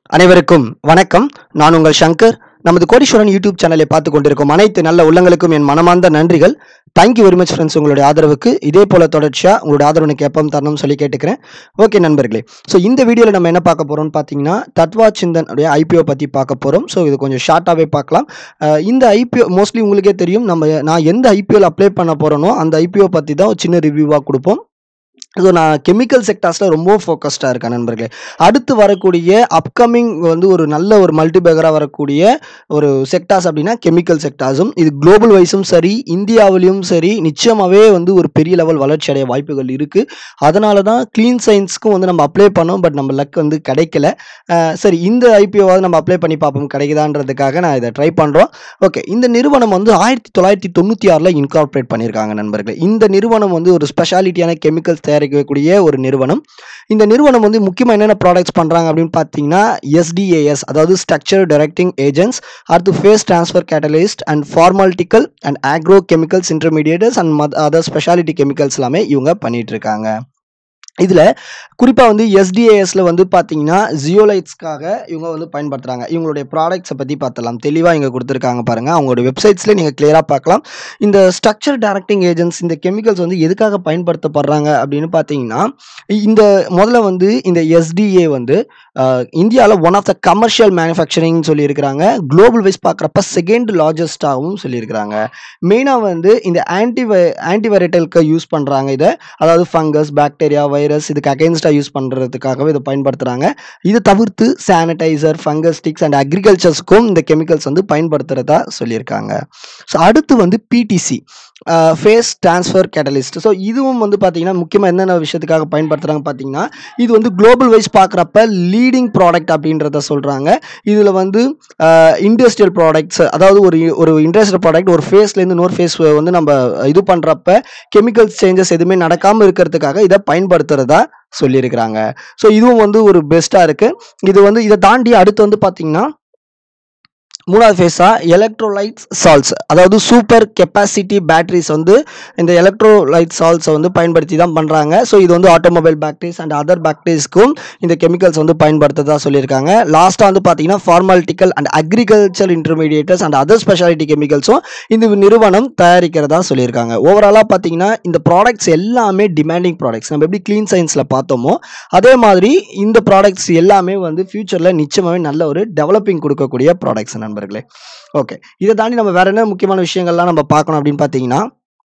அனைவருக்கும் வணக்கம் நான் உங்கள் சங்கர் நமது கோடீஸ்வரன் யூடியூப் சேனலை பார்த்து கொண்டிருக்கும் அனைத்து நல்ல உள்ளங்களுக்கும் என் மனமார்ந்த நன்றிகள் தேங்க்யூ வெரி மச் ஃப்ரெண்ட்ஸ் உங்களுடைய ஆதரவுக்கு இதே போல தொடர்ச்சியாக உங்களுடைய ஆதரவு எனக்கு எப்பவும் தரணும்னு சொல்லி கேட்டுக்கிறேன் ஓகே நண்பர்களே ஸோ இந்த வீடியோவில் நம்ம என்ன பார்க்க போகிறோம்னு பார்த்தீங்கன்னா தத்வா சிந்தன் உடைய ஐபிஓ பற்றி பார்க்க போகிறோம் ஸோ இது கொஞ்சம் ஷார்ட்டாகவே பார்க்கலாம் அஹ் இந்த ஐபிஓ மோஸ்ட்லி உங்களுக்கே தெரியும் நம்ம நான் எந்த ஐபிஓவில் அப்ளை பண்ண போகிறேனோ அந்த ஐபிஓ பற்றி தான் ஒரு சின்ன ரிவ்யூவாக கொடுப்போம் ஸோ நான் கெமிக்கல் செக்டார்ஸில் ரொம்ப ஃபோக்கஸ்டாக இருக்கேன் நண்பர்களே அடுத்து வரக்கூடிய அப்கமிங் வந்து ஒரு நல்ல ஒரு மல்டிபேகராக வரக்கூடிய ஒரு செக்டார்ஸ் அப்படின்னா கெமிக்கல் செக்டார்ஸும் இது குளோபல் வைஸும் சரி இந்தியாவிலையும் சரி நிச்சயமாகவே வந்து ஒரு பெரிய லெவல் வளர்ச்சி அடைய வாய்ப்புகள் இருக்குது அதனால தான் க்ளீன் சயின்ஸ்க்கும் வந்து நம்ம அப்ளை பண்ணோம் பட் நம்ம லக் வந்து கிடைக்கல அஹ் சரி இந்த ஐபிஓவாவது நம்ம அப்ளை பண்ணி பார்ப்போம் கிடைக்குதான்றதுக்காக நான் இதை ட்ரை பண்ணுறோம் ஓகே இந்த நிறுவனம் வந்து ஆயிரத்தி தொள்ளாயிரத்தி தொண்ணூற்றி ஆறில் இன்கார்பரேட் பண்ணியிருக்காங்க நண்பர்களே இந்த நிறுவனம் வந்து ஒரு ஸ்பெஷாலிட்டியான கெமிக்கல்ஸ் தயாரிக்கக்கூடிய ஒரு நிறுவனம் இந்த நிறுவனம் வந்து முக்கியமாக என்னென்ன ப்ராடக்ட்ஸ் பண்ணுறாங்க அப்படின்னு பார்த்தீங்கன்னா எஸ்டிஏஎஸ் அதாவது ஸ்ட்ரக்சர் டைரக்டிங் ஏஜென்ட்ஸ் அடுத்து phase transfer catalyst and pharmaceutical and agro chemicals intermediators and மத் அதர் ஸ்பெஷாலிட்டி கெமிக்கல்ஸ் எல்லாமே இவங்க பண்ணிட்டு இருக்காங்க இதில் குறிப்பாக வந்து எஸ்டிஏஎஸில் வந்து பார்த்தீங்கன்னா ஜியோலைட்ஸ்க்காக இவங்க வந்து பயன்படுத்துகிறாங்க இவங்களுடைய ப்ராடக்ட்ஸை பற்றி பார்த்தலாம் தெளிவாக இங்கே கொடுத்துருக்காங்க பாருங்கள் அவங்களோட வெப்சைட்ஸில் நீங்கள் கிளியராக பார்க்கலாம் இந்த ஸ்ட்ரக்சர் டைரக்டிங் ஏஜென்ட்ஸ் இந்த கெமிக்கல்ஸ் வந்து எதுக்காக பயன்படுத்தப்படுறாங்க அப்படின்னு பார்த்தீங்கன்னா இந்த முதல்ல வந்து இந்த எஸ்டிஏ வந்து இந்தியாவில் one of the commercial manufacturing சொல்லியிருக்கிறாங்க குளோபல் வைஸ் பார்க்குறப்ப செகண்ட் லார்ஜஸ்டாகவும் சொல்லியிருக்கிறாங்க மெயினாக வந்து இந்த ஆன்டிவை ஆன்டிவைரட்டலுக்கு யூஸ் பண்ணுறாங்க இதை அதாவது ஃபங்கஸ் பாக்டீரியா வைரஸ் இதுக்கு அகேன்ஸ்டாக யூஸ் பண்ணுறதுக்காகவே இதை பயன்படுத்துகிறாங்க இது தவிர்த்து சானிடைசர் ஃபங்கஸ் ஸ்டிக்ஸ் அண்ட் அக்ரிகல்ச்சர்ஸ்க்கும் இந்த கெமிக்கல்ஸ் வந்து பயன்படுத்துகிறதா சொல்லியிருக்காங்க ஸோ அடுத்து வந்து PTC phase transfer catalyst so இதுவும் வந்து பார்த்தீங்கன்னா முக்கியமாக என்னென்ன விஷயத்துக்காக பயன்படுத்துகிறாங்க பார்த்தீங்கன்னா இது வந்து குளோபல் வைஸ் பார்க்குறப்ப லீடிங் ப்ராடக்ட் அப்படின்றத சொல்கிறாங்க இதில் வந்து இண்டஸ்ட்ரியல் ப்ராடக்ட்ஸ் அதாவது ஒரு ஒரு இண்டஸ்ட்ரியல் ப்ராடக்ட் ஒரு ஃபேஸ்லேருந்து இன்னொரு ஃபேஸ் வந்து நம்ம இது பண்ணுறப்ப கெமிக்கல் சேஞ்சஸ் எதுவுமே நடக்காமல் இருக்கிறதுக்காக இதை பயன்படுத்துகிறதா சொல்லியிருக்கிறாங்க ஸோ இதுவும் வந்து ஒரு பெஸ்ட்டாக இருக்குது இது வந்து இதை தாண்டி அடுத்து வந்து பார்த்தீங்கன்னா மூணாவது ஃபேஸாக எலக்ட்ரோலைட்ஸ் சால்ட்ஸ் அதாவது சூப்பர் கெப்பாசிட்டி பேட்டரிஸ் வந்து இந்த எலக்ட்ரோலைட் சால்ட்ஸை வந்து பயன்படுத்தி தான் பண்ணுறாங்க ஸோ இது வந்து ஆட்டோமொபைல் பேட்டரிஸ் அண்ட் அதர் பேட்டரிஸ்க்கும் இந்த கெமிக்கல்ஸ் வந்து பயன்படுத்ததா சொல்லியிருக்காங்க லாஸ்ட்டாக வந்து பார்த்தீங்கன்னா pharmaceutical and agriculture intermediators and other speciality கெமிக்கல்ஸும் இந்த நிறுவனம் தயாரிக்கிறதா சொல்லியிருக்காங்க ஓவராலாக பார்த்தீங்கன்னா இந்த ப்ராடக்ட்ஸ் எல்லாமே டிமாண்டிங் ப்ராடக்ட்ஸ் நம்ம எப்படி க்ளீன் சயின்ஸில் பார்த்தோமோ அதே மாதிரி இந்த ப்ராடக்ட்ஸ் எல்லாமே வந்து ஃபியூச்சரில் நிச்சயமாகவே நல்ல ஒரு டெவலப்பிங் கொடுக்கக்கூடிய ப்ராடக்ட்ஸ் நண்பர்களே ஓகே இதை தாண்டி நம்ம வேற என்ன முக்கியமான விஷயங்கள்லாம் நம்ம பார்க்கணும் அப்படின்னு பார்த்தீங்கன்னா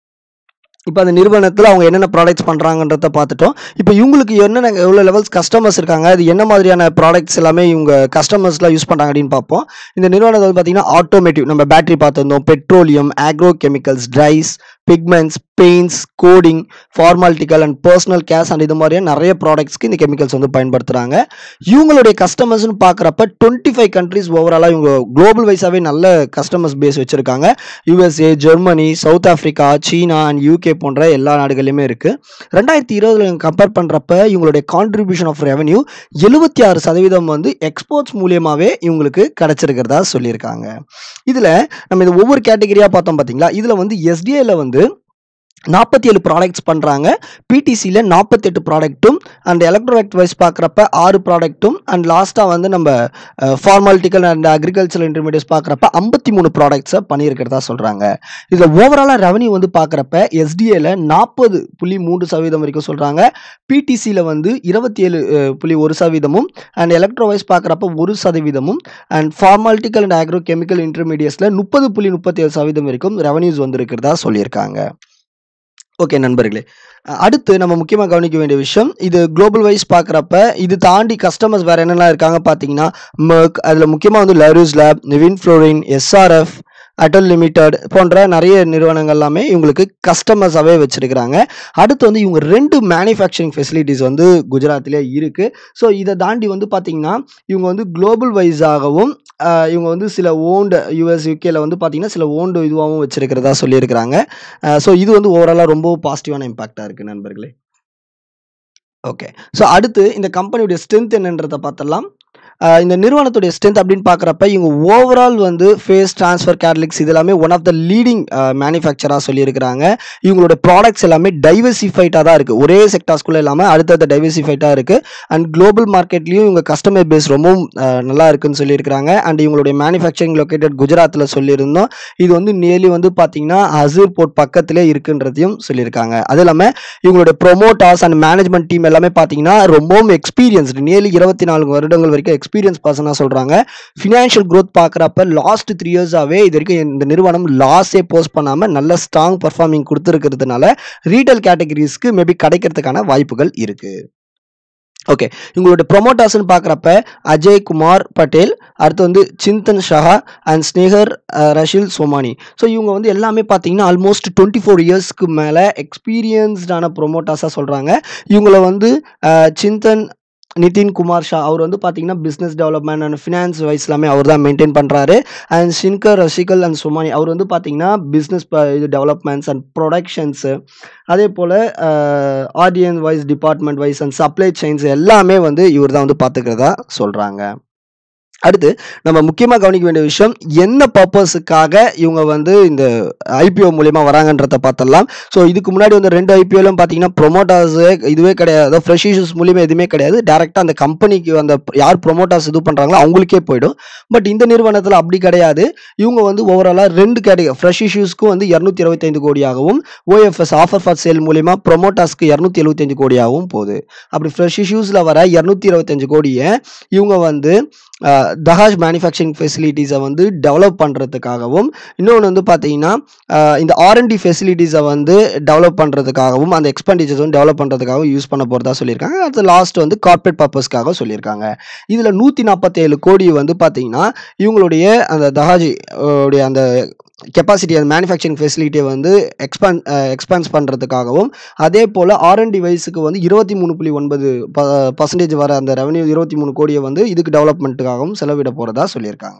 இப்போ அந்த நிறுவனத்தில் அவங்க என்னென்ன ப்ராடக்ட்ஸ் பண்ணுறாங்கன்றத பார்த்துட்டோம் இப்போ இவங்களுக்கு என்னென்ன எவ்வளோ லெவல்ஸ் கஸ்டமர்ஸ் இருக்காங்க அது என்ன மாதிரியான ப்ராடக்ட்ஸ் எல்லாமே இவங்க கஸ்டமர்ஸ்லாம் யூஸ் பண்ணுறாங்க அப்படின்னு பார்ப்போம் இந்த நிறுவனத்தை வந்து பார்த்தீங்கன்னா ஆட்டோமேட்டிவ் நம்ம பேட்டரி பார்த்துருந்தோம் petroleum agro chemicals dyes pigments paints coating pharmaceutical and personal care and இது மாதிரியான நிறைய ப்ராடக்ட்ஸ்க்கு இந்த கெமிக்கல்ஸ் வந்து பயன்படுத்துகிறாங்க இவங்களுடைய கஸ்டமர்ஸ்னு பார்க்குறப்ப டுவெண்ட்டி ஃபைவ் கண்ட்ரிஸ் ஓவராலாக இவங்க குளோபல் வைஸாகவே நல்ல கஸ்டமர்ஸ் பேஸ் வச்சுருக்காங்க USA Germany South Africa China and UK போன்ற எல்லா நாடுகள்லையுமே இருக்குது ரெண்டாயிரத்தி இருபதில் கம்பேர் பண்ணுறப்ப இவங்களுடைய கான்ட்ரிபியூஷன் ஆஃப் ரெவன்யூ எழுபத்தி ஆறு சதவீதம் வந்து எக்ஸ்போர்ட்ஸ் மூலியமாகவே இவங்களுக்கு கிடச்சிருக்கிறதா சொல்லியிருக்காங்க இதில் நம்ம இது ஒவ்வொரு கேட்டகரியாக பார்த்தோம் பார்த்தீங்களா இதில் வந்து எஸ்டிஏல வந்து நாற்பத்தி ஏழு ப்ராடக்ட்ஸ் பண்ணுறாங்க பிடிசியில் நாற்பத்தெட்டு ப்ராடக்ட்டும் அண்ட் எலக்ட்ரானிக் வைஸ் பார்க்குறப்ப ஆறு ப்ராடக்ட்டும் அண்ட் லாஸ்ட்டாக வந்து நம்ம ஃபார்மாலிட்டிக்கல் அண்ட் அக்ரிகல்ச்சர் இன்டர்மீடியட்ஸ் பார்க்குறப்ப ஐம்பத்தி மூணு ப்ராடக்ட்ஸை பண்ணியிருக்கிறதா சொல்கிறாங்க இதில் ஓவராலாக ரெவன்யூ வந்து பார்க்குறப்ப எஸ்டிஏல நாற்பது புள்ளி மூன்று சதவீதம் வரைக்கும் சொல்கிறாங்க பிடிசியில் வந்து இருபத்தி ஏழு புள்ளி ஒரு சதவீதமும் அண்ட் எலக்ட்ரோ வைஸ் பார்க்குறப்ப ஒரு சதவீதமும் and pharmaceutical and agro chemical இன்டர்மீடியட்ஸில் முப்பது புள்ளி முப்பத்தி ஏழு சதவீதம் வரைக்கும் ரெவன்யூஸ் வந்திருக்கிறதா சொல்லியிருக்காங்க ஓகே நண்பர்களே அஹ் அடுத்து நம்ம முக்கியமாக கவனிக்க வேண்டிய விஷயம் இது குளோபல் வைஸ் பார்க்குறப்ப இது தாண்டி கஸ்டமர்ஸ் வேறு என்னெல்லாம் இருக்காங்க பார்த்தீங்கன்னா மர்க் அதில் முக்கியமாக வந்து லரூஸ் லேப் நிவின் ஃப்ளோரின் எஸ்ஆர்எஃப் அட்டல் லிமிடெட் போன்ற நிறைய நிறுவனங்கள் எல்லாமே இவங்களுக்கு கஸ்டமர்ஸாகவே வச்சுருக்கிறாங்க அடுத்து வந்து இவங்க ரெண்டு மேனுஃபேக்சரிங் ஃபெசிலிட்டிஸ் வந்து குஜராத்திலே இருக்குது ஸோ இதை தாண்டி வந்து பார்த்திங்கன்னா இவங்க வந்து குளோபல் வைஸாகவும் ஆஹ் இவங்க வந்து சில ஓல்டு யூஎஸ் யூகேல வந்து பார்த்தீங்கன்னா சில ஓல்டு இதுவாகவும் வச்சிருக்கிறதா சொல்லியிருக்கிறாங்க ஸோ இது வந்து ஓவராலாக ரொம்ப பாசிட்டிவான இம்பாக்டாக இருக்குது நண்பர்களே ஓகே ஸோ அடுத்து இந்த கம்பெனியுடைய ஸ்ட்ரென்த் என்னன்றதை பார்த்தலாம் அஹ் இந்த நிறுவனத்துடைய ஸ்ட்ரென்த் அப்படின்னு பார்க்குறப்ப இவங்க ஓவரால் வந்து ஃபேஸ் ட்ரான்ஸ்ஃபர் கேட்லிக்ஸ் இது எல்லாமே ஒன் ஆஃப் த லீடிங் மேனுஃபேக்சராக சொல்லியிருக்கிறாங்க இவங்களோட ப்ராடக்ட்ஸ் எல்லாமே டைவர்சிஃபைட்டாக தான் இருக்குது ஒரே செக்டார்ஸ்குள்ளே இல்லாமல் அடுத்தடுத்த டைவர்சிஃபைட்டாக இருக்குது அண்ட் குளோபல் மார்க்கெட்லேயும் இவங்க கஸ்டமர் பேஸ் ரொம்பவும் அஹ், நல்லா இருக்குன்னு சொல்லியிருக்கிறாங்க அண்ட் இவங்களுடைய மேனுஃபேக்சரிங் லொக்கேட்டட் குஜராத்தில் சொல்லியிருந்தோம் இது வந்து நியர்லி வந்து பார்த்தீங்கன்னா அசூர் போர்ட் பக்கத்திலே இருக்குன்றதையும் சொல்லியிருக்காங்க அது இல்லாமல் இவங்களுடைய ப்ரொமோட்டர்ஸ் அண்ட் மேனேஜ்மெண்ட் டீம் எல்லாமே பார்த்தீங்கன்னா ரொம்பவும் எக்ஸ்பீரியன்ஸ்டு நியர்லி இருபத்தி நாலு வருடங்கள் வரைக்கும் எக்ஸ்பீரியன்ஸ் பர்சனாக சொல்கிறாங்க ஃபினான்ஷியல் growth பார்க்குறப்ப லாஸ்ட் த்ரீ இயர்ஸாகவே இது வரைக்கும் இந்த நிறுவனம் லாஸே போஸ்ட் பண்ணாமல் நல்ல ஸ்ட்ராங் பர்ஃபார்மிங் கொடுத்துருக்கிறதுனால ரீட்டைல் கேட்டகரிஸ்க்கு மேபி கிடைக்கிறதுக்கான வாய்ப்புகள் இருக்குது ஓகே இவங்களோட ப்ரொமோட்டர்ஸ்னு பார்க்குறப்ப அஜய் குமார் பட்டேல் அடுத்து வந்து சிந்தன் ஷஹா அண்ட் ஸ்னேகர் அஹ், ரஷில் சோமானி ஸோ இவங்க வந்து எல்லாமே பார்த்தீங்கன்னா ஆல்மோஸ்ட் டுவெண்ட்டி ஃபோர் இயர்ஸ்க்கு மேலே எக்ஸ்பீரியன்ஸ்டான ப்ரொமோட்டர்ஸாக சொல்கிறாங்க இவங்கள வந்து அஹ், சிந்தன் நிதின் குமார் ஷா அவர் வந்து பார்த்தீங்கன்னா business development and finance wise எல்லாமே அவர் தான் மெயின்டைன் பண்ணுறாரு அண்ட் ஷின்கர் ரஷிகல் அண்ட் சுமானி அவர் வந்து பார்த்தீங்கன்னா பிஸ்னஸ் இது டெவலப்மெண்ட்ஸ் அண்ட் ப்ரொடக்ஷன்ஸு அதே போல் audience wise department wise and supply chains எல்லாமே வந்து இவர் தான் வந்து பார்த்துக்கிறதா சொல்கிறாங்க அடுத்து நம்ம முக்கியமாக கவனிக்க வேண்டிய விஷயம் என்ன பர்பஸுக்காக இவங்க வந்து இந்த ஐபிஓ மூலியமா வராங்கன்றத பார்த்தலாம் ஸோ இதுக்கு முன்னாடி வந்து ரெண்டு ஐபிஓலும் பார்த்தீங்கன்னா ப்ரொமோட்டர்ஸ் இதுவே கிடையாது அதாவது ஃப்ரெஷ் இஷ்யூஸ் மூலியமா எதுவுமே கிடையாது டேரெக்டாக அந்த கம்பெனிக்கு அந்த யார் ப்ரொமோட்டர்ஸ் இது பண்ணுறாங்களோ அவங்களுக்கே போயிடும் பட் இந்த நிறுவனத்தில் அப்படி கிடையாது இவங்க வந்து ஓவராலாக ரெண்டு கேட்டகரி ஃப்ரெஷ் இஷ்யூஸ்க்கும் வந்து இரநூத்தி இருபத்தைந்து கோடியாகவும் ஓஎஃப்எஸ் ஆஃபர் ஃபார் சேல் மூலியமா ப்ரொமோட்டர்ஸ்க்கு இரநூத்தி எழுபத்தஞ்சு கோடியாகவும் போகுது அப்படி ஃப்ரெஷ் இஷ்யூஸில் வர இரநூத்தி இருபத்தஞ்சு கோடியை இவங்க வந்து அஹ், தஹாஷ் மேனுஃபேக்சரிங் ஃபெசிலிட்டிஸை வந்து டெவலப் பண்ணுறதுக்காகவும் இன்னொன்று வந்து பார்த்தீங்கன்னா அஹ், இந்த ஆர்என்டி ஃபெசிலிட்டிஸை வந்து டெவலப் பண்ணுறதுக்காகவும் அந்த எக்ஸ்பெண்டிச்சர்ஸ் வந்து டெவலப் பண்ணுறதுக்காகவும் யூஸ் பண்ண போகிறதா சொல்லியிருக்காங்க அடுத்து லாஸ்ட் வந்து கார்ப்பரேட் பர்பஸ்க்காக சொல்லியிருக்காங்க இதில் நூற்றி நாற்பத்தேழு கோடி வந்து பார்த்தீங்கன்னா இவங்களுடைய அந்த தஹாஜி உடைய அந்த கெப்பாசிட்டி அந்த மேனுஃபேக்சரிங் ஃபெசிலிட்டியை வந்து எக்ஸ்பான் எக்ஸ்பான்ஸ் பண்ணுறதுக்காகவும் அதே போல் ஆர்என் டிவைஸுக்கு வந்து இருபத்தி மூணு புள்ளி ஒன்பது பர்சன்டேஜ் வர அந்த ரெவன்யூ இருபத்தி மூணு கோடியை வந்து இதுக்கு டெவலப்மெண்ட்டுக்காகவும் செலவிட போகிறதா சொல்லியிருக்காங்க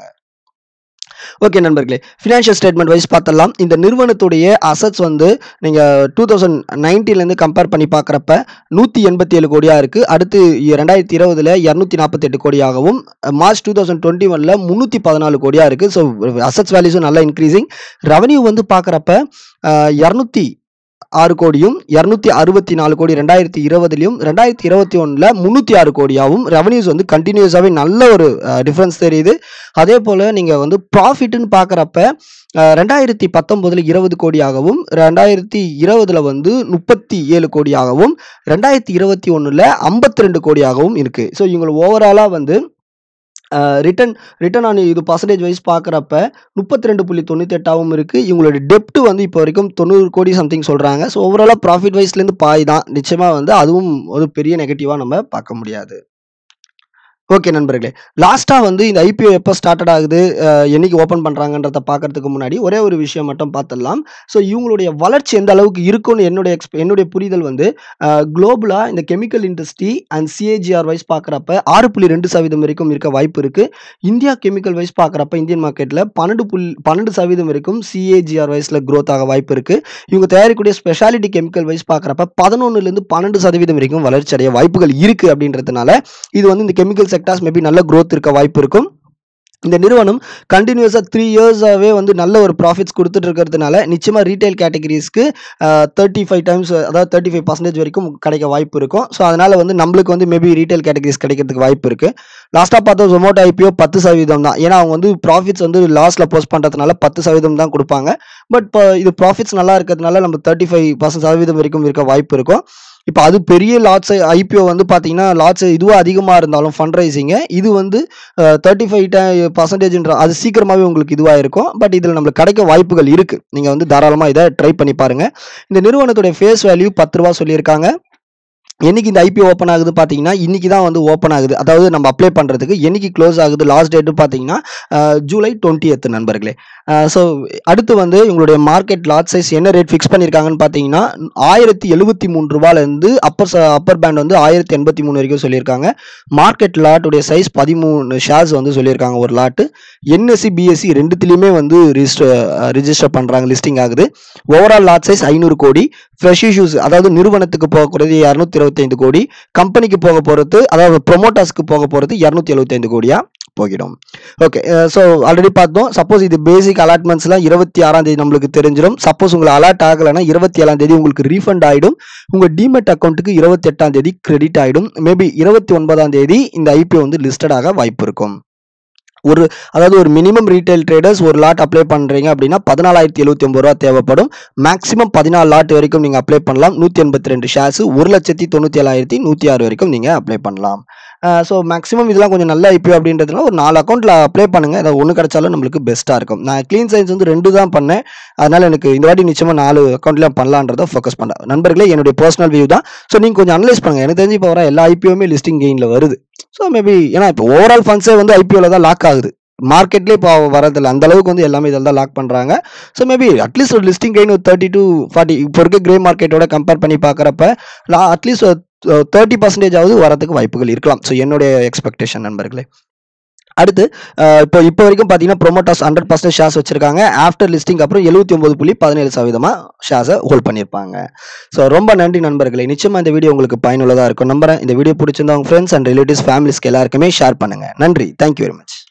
ஓகே நண்பர்களே ஃபினான்ஷியல் ஸ்டேட்மெண்ட் வைஸ் பார்த்தலாம் இந்த நிறுவனத்துடைய அசட்ஸ் வந்து நீங்கள் டூ தௌசண்ட் நைன்டீன்லேருந்து கம்பேர் பண்ணி பார்க்குறப்ப நூற்றி எண்பத்தி ஏழு கோடியாக இருக்குது அடுத்து ரெண்டாயிரத்தி இருபதில் இரநூத்தி நாற்பத்தெட்டு கோடியாகவும் மார்ச் டூ தௌசண்ட் டுவெண்ட்டி ஒனில் முந்நூற்றி பதினாலு கோடியாக இருக்குது ஸோ அசட்ஸ் வேல்யூஸும் நல்லா இன்க்ரீசிங் ரெவன்யூ வந்து பார்க்குறப்ப இரநூத்தி ஆறு கோடியும் இரநூத்தி அறுபத்தி நாலு கோடி ரெண்டாயிரத்தி இருபதுலையும் ரெண்டாயிரத்தி இருபத்தி ஒன்றில் முந்நூற்றி ஆறு கோடியாகவும் ரெவன்யூஸ் வந்து கண்டினியூஸாகவே நல்ல ஒரு டிஃப்ரென்ஸ் தெரியுது அதே போல் நீங்கள் வந்து ப்ராஃபிட்னு பார்க்குறப்ப ரெண்டாயிரத்தி பத்தொம்போதில் இருபது கோடியாகவும் ரெண்டாயிரத்தி இருபதில் வந்து முப்பத்தி ஏழு கோடியாகவும் ரெண்டாயிரத்தி இருபத்தி ஒன்றில் ஐம்பத்தி ரெண்டு கோடியாகவும் இருக்குது ஸோ இவங்க ஓவராலாக வந்து ரிட்டன் ரிட்டன் ஆன் இது பர்சன்டேஜ் வைஸ் பார்க்குறப்ப முப்பத்தி ரெண்டு புள்ளி தொண்ணூற்றி எட்டாகவும் இருக்குது இவங்களோட டெப்ட் வந்து இப்போ வரைக்கும் தொண்ணூறு கோடி சம்திங் சொல்கிறாங்க ஸோ ஓவராலாக ப்ராஃபிட் வைஸ்லேருந்து பாய் தான் நிச்சயமாக வந்து அதுவும் ஒரு பெரிய நெகட்டிவாக நம்ம பார்க்க முடியாது ஓகே நண்பர்களே லாஸ்ட்டாக வந்து இந்த ஐபிஓ எப்போ ஸ்டார்டட் ஆகுது அஹ், என்னைக்கு ஓப்பன் பண்ணுறாங்கன்றத பார்க்கறதுக்கு முன்னாடி ஒரே ஒரு விஷயம் மட்டும் பார்த்துடலாம் ஸோ இவங்களுடைய வளர்ச்சி எந்த அளவுக்கு இருக்கும்னு என்னுடைய எக்ஸ்ப என்னுடைய புரிதல் வந்து குளோபலாக இந்த chemical industry and CAGR wise பார்க்குறப்ப ஆறு புள்ளி ரெண்டு சதவீதம் வரைக்கும் இருக்க வாய்ப்பு இருக்குது இந்தியா கெமிக்கல் வைஸ் பார்க்குறப்ப இந்தியன் மார்க்கெட்டில் பன்னெண்டு புல் பன்னெண்டு சதவீதம் வரைக்கும் சிஏஜிஆர் வைஸில் growth ஆக வாய்ப்பு இருக்குது இவங்க தயாரிக்கக்கூடிய ஸ்பெஷாலிட்டி கெமிக்கல் வைஸ் பார்க்குறப்ப பதினொன்றுலேருந்து பன்னெண்டு சதவீதம் வரைக்கும் வளர்ச்சி அடைய வாய்ப்புகள் இருக்குது அப்படின்றதுனால இது வந்து இந்த கெமிக்கல் செக்டார்ஸ் மேபி நல்ல growth இருக்க வாய்ப்பு இருக்கும் இந்த நிறுவனம் கண்டினியூஸாக த்ரீ இயர்ஸாகவே வந்து நல்ல ஒரு ப்ராஃபிட்ஸ் கொடுத்துட்டு இருக்கிறதுனால நிச்சயமாக ரீட்டைல் கேட்டகரிஸ்க்கு தேர்ட்டி ஃபைவ் டைம்ஸ் அதாவது தேர்ட்டி ஃபைவ் பர்சன்டேஜ் வரைக்கும் கிடைக்க வாய்ப்பு இருக்கும் ஸோ அதனால் வந்து நம்மளுக்கு வந்து மேபி ரீட்டைல் கேட்டகரிஸ் கிடைக்கிறதுக்கு வாய்ப்பு இருக்குது லாஸ்ட்டாக பார்த்தா ஜொமேட்டோ ஐபிஓ பத்து சதவீதம் தான் ஏன்னா அவங்க வந்து ப்ராஃபிட்ஸ் வந்து லாஸ்ட்டில் போஸ்ட் பண்ணுறதுனால பத்து சதவீதம் தான் கொடுப்பாங்க பட் இப்போ இது ப்ராஃபிட்ஸ் நல்லா இருக்கிறதுனால நம்ம தேர்ட்டி ஃபைவ் பர்சன்ட் சதவீதம் வரைக்கும் இருக்க வாய்ப்பு இருக்கும் இப்போ அது பெரிய லாட்ஸ் ஐபிஓ வந்து பார்த்தீங்கன்னா லாட்ஸ் இதுவும் அதிகமாக இருந்தாலும் ஃபண்ட் ரைசிங்கு இது வந்து தேர்ட்டி ஃபைவ் பர்சன்டேஜ்ன்ற அது சீக்கிரமாகவே உங்களுக்கு இதுவாக இருக்கும் பட் இதில் நம்மளுக்கு கிடைக்க வாய்ப்புகள் இருக்குது நீங்கள் வந்து தாராளமாக இதை ட்ரை பண்ணி பாருங்கள் இந்த நிறுவனத்துடைய ஃபேஸ் வேல்யூ பத்து ரூபா சொல்லியிருக்காங்க என்னைக்கு இந்த ஐபிஓ ஓப்பன் ஆகுது பார்த்தீங்கன்னா இன்னைக்கு தான் வந்து ஓப்பன் ஆகுது அதாவது நம்ம அப்ளை பண்ணுறதுக்கு என்னைக்கு க்ளோஸ் ஆகுது லாஸ்ட் டேட்டு பார்த்தீங்கன்னா அஹ், ஜூலை டுவெண்ட்டி எத்து நண்பர்களே ஸோ அடுத்து வந்து உங்களுடைய மார்க்கெட் லாட் சைஸ் என்ன ரேட் ஃபிக்ஸ் பண்ணியிருக்காங்கன்னு பார்த்தீங்கன்னா ஆயிரத்தி எழுபத்தி மூணு ரூபாலேருந்து அப்பர் அப்பர் பேண்ட் வந்து ஆயிரத்தி எண்பத்தி மூணு வரைக்கும் சொல்லியிருக்காங்க மார்க்கெட் லாட்டுடைய சைஸ் பதிமூணு ஷேர்ஸ் வந்து சொல்லியிருக்காங்க ஒரு லாட்டு என்எஸ்சி பிஎஸ்சி ரெண்டுத்துலேயுமே வந்து ரிஜிஸ்டர் ரிஜிஸ்டர் பண்ணுறாங்க லிஸ்டிங் ஆகுது ஓவரால் லாட் சைஸ் ஐநூறு கோடி ஃப்ரெஷ் இஷ்யூஸ் அதாவது நிறுவனத்துக்கு போகக்கூடியது இரநூத்தி எழுபத்தைந்து கோடி கம்பெனிக்கு போக போகிறது அதாவது ப்ரொமோட்டர்ஸ்க்கு போக போகிறது இரநூத்தி எழுபத்தைந்து கோடியாக போகிடும் ஓகே ஸோ ஆல்ரெடி பார்த்தோம் சப்போஸ் இது பேசிக் அலாட்மெண்ட்ஸ்லாம் இருபத்தி ஆறாம் தேதி நம்மளுக்கு தெரிஞ்சிடும் சப்போஸ் உங்களுக்கு அலாட் ஆகலைன்னா இருபத்தி ஏழாம் தேதி உங்களுக்கு ரீஃபண்ட் ஆகிடும் உங்கள் டிமெட் அக்கௌண்ட்டுக்கு இருபத்தி எட்டாம் தேதி கிரெடிட் ஆகிடும் மேபி இருபத்தி ஒன்பதாம் தேதி இந்த ஐபிஓ வந்து லிஸ்டட் ஆக வாய்ப்பு இருக்கும் ஒரு அதாவது ஒரு மினிமம் ரீட்டைல் ட்ரேடர்ஸ் ஒரு லாட் அப்ளை பண்ணுறீங்க அப்படின்னா பதினாலாயிரத்தி எழுபத்தி ஒம்பது ரூபா தேவைப்படும் மேக்ஸிமம் பதினாலு லாட் வரைக்கும் நீங்கள் அப்ளை பண்ணலாம் நூற்றி எண்பத்தி ரெண்டு ஷேர்ஸ் ஒரு லட்சத்தி தொண்ணூற்றி ஏழாயிரத்தி நூற்றி ஆறு வரைக்கும் நீங்கள் அப்ளை பண்ணலாம் ஸோ மேக்ஸிமம் இதெல்லாம் கொஞ்சம் நல்ல ஐபிஓ அப்படின்றதுனால ஒரு நாலு அக்கௌண்ட்டில் அப்ளை பண்ணுங்கள் அதை ஒன்று கிடைச்சாலும் நம்மளுக்கு பெஸ்ட்டாக இருக்கும் நான் க்ளீன் சயின்ஸ் வந்து ரெண்டு தான் பண்ணேன் அதனால் எனக்கு இந்த வாட்டி நிச்சயமாக நாலு அக்கௌண்ட்லாம் பண்ணலான்றதை ஃபோக்கஸ் பண்ணேன் நண்பர்களே என்னுடைய பர்சனல் வியூ தான் ஸோ நீங்கள் கொஞ்சம் அனலைஸ் பண்ணுங்கள் எனக்கு தெரிஞ்சு இப்போ வர எல்லா ஐபிஓமே லிஸ்டிங் கெயினில் வருது ஸோ மேபி ஏன்னா இப்போ ஓவரால் ஃபண்ட்ஸே வந்து ஐபிஓவில் தான் லாக் ஆகுது மார்க்கெட்லேயே இப்போ வரதில்லை அந்த அளவுக்கு வந்து எல்லாமே இதில் தான் லாக் பண்ணுறாங்க ஸோ மேபி அட்லீஸ்ட் ஒரு லிஸ்டிங் கெயின் ஒரு தேர்ட்டி டு ஃபார்ட்டி இப்போ இருக்க கிரே மார்க்கெட்டோட கம்பேர் பண்ணி பார்க்குறப்ப அட்லீஸ்ட் தேர்ட்டி பர்சன்டேஜ் ஆகுது வரதுக்கு வாய்ப்புகள் இருக்கலாம் ஸோ என்னுடைய எக்ஸ்பெக்டேஷன் நண்பர்களே அடுத்து அஹ், இப்போ இப்போ வரைக்கும் பார்த்தீங்கன்னா ப்ரொமோட்டர்ஸ் ஹண்ட்ரட் பர்சன்ட் ஷேர்ஸ் வச்சிருக்காங்க ஆஃப்டர் லிஸ்டிங் அப்புறம் எழுபத்தி ஒன்பது புள்ளி பதினேழு சதவீதமாக ஷேர்ஸை ஹோல்ட் பண்ணியிருப்பாங்க ஸோ ரொம்ப நன்றி நண்பர்களே நிச்சயமாக இந்த வீடியோ உங்களுக்கு பயனுள்ளதாக இருக்கும் நம்புறேன் இந்த வீடியோ பிடிச்சிருந்தா உங்க ஃப்ரெண்ட்ஸ் அண்ட் ரிலேட்டிவ்ஸ் ஃபேமிலிஸ்க்கு எல்லாருக்குமே ஷேர் பண்ணுங்க நன்றி தேங்க்யூ வெரி மச்